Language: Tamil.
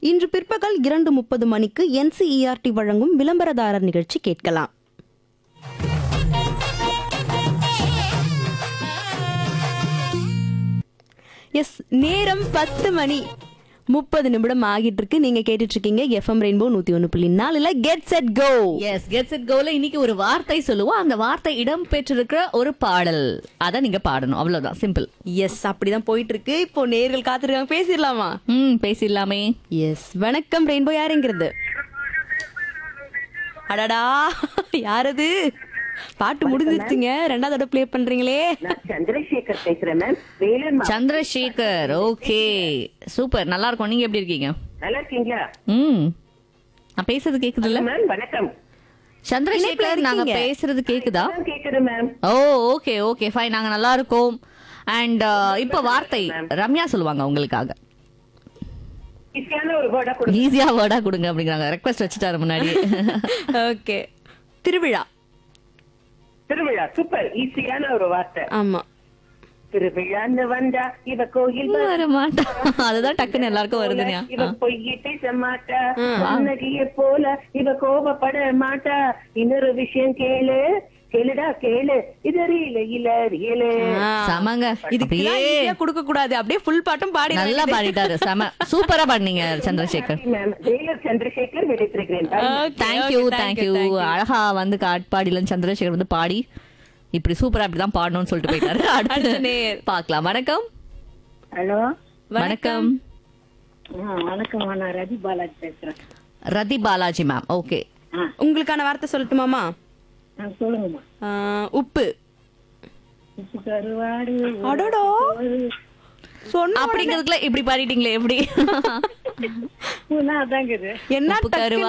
இன்று பிற்பகல் இரண்டு முப்பது மணிக்கு என்சிஇஆர்டி வழங்கும் விளம்பரதாரர் நிகழ்ச்சி கேட்கலாம் எஸ் நேரம் பத்து மணி முப்பது நிமிடம் ஆகிட்டு இருக்கு நீங்க கேட்டுட்டு இருக்கீங்க எஃப்எம் ரெயின்போ நூத்தி ஒன்னு புள்ளி நாலுல get set go S gets it கோல இன்னைக்கு ஒரு வார்த்தை சொல்லுவோம் அந்த வார்த்தை இடம் பெற்றிருக்கிற ஒரு பாடல் அத நீங்க பாடணும் அவ்வளவுதான் சிம்பிள் எஸ் அப்படிதான் போயிட்டு இருக்கு இப்போ நேர்கள் காத்திருக்காங்க பேசிடலாமா ம் பேசிடலாமே எஸ் வணக்கம் ரெயின்போ யாருங்கிறது அடடா யாரது பாட்டு முடிஞ்சிருச்சுங்க ரெண்டாவது தடவை ப்ளே பண்றீங்களே நான் சந்திரசேகர் பேசுறேன் மேம் வேலூர் மா- சந்திரசேகர் ஓகே சூப்பர் நல்லா இருக்கும் நீங்க எப்படி இருக்கீங்க நல்லா இருக்கீங்களா ம் நான் பேசுறது கேக்குதுல்ல மேம் வணக்கம் சந்திரசேகர் நாங்க இருக்கீங்க. பேசுறது கேக்குதா நான் கேக்குறேன் ma'am oh okay okay fine நாங்க நல்லா இருக்கோம் அண்ட் இப்ப வார்த்தை ரம்யா சொல்லுவாங்க உங்களுக்காக ஈஸியான ஒரு வேர்டா கொடுங்க ஈஸியா வேர்டா கொடுங்க அப்படிங்கிறாங்க ரெக்வஸ்ட் வச்சுட்டாரு முன்னாடி ஓகே திருவிழா திருவிழா சூப்பர் ஈஸியான ஒரு வார்த்தை ஆமா திருவிழான்னு வந்தா இவ கோயில் வர மாட்டா அதுதான் டக்குன்னு எல்லாருக்கும் வருதுனியா இவ பொய்யை பேச மாட்டா வானதிய போல இவ கோபப்பட மாட்டா இன்னொரு விஷயம் கேளு கேளுடா கேளு இது ரீல இல்ல ரியலு ஆ. சமங்க இதுக்கு அப்படியே ஈஸியா கொடுக்க கூடாது அப்படியே ஃபுல் பாட்டும் பாடி நல்லா பாடிட்டாரு செம சூப்பரா பாடினீங்க சந்திரசேகர் மேம் வேலூர் சந்திரசேகர் விடைத்திருக்கிறேன் தேங்க்யூ தேங்க்யூ அழகா வந்து காட்பாடியில சந்திரசேகர் வந்து பாடி இப்படி சூப்பரா இப்படிதான் பாடணும்னு சொல்லிட்டு போயிட்டாரு அடுத்து அடுத்த நேர். பார்க்கலாம் வணக்கம் ஹலோ வணக்கம் வணக்கம் நான் ரவி பாலாஜி பேசுறேன் ரதி பாலாஜி மேம் ஓகே உங்களுக்கான வார்த்தை சொல்லட்டுமாமா ஆ, சொல்லுங்கம்மா ஆ, உப்பு உப்பு கருவாடு அடடா சொன்ன அப்படிங்கிறதுக்குள்ள இப்படி பாடிட்டீங்களே எப்படி அதாங்க இது என்ன உப்பு டக்குன்னு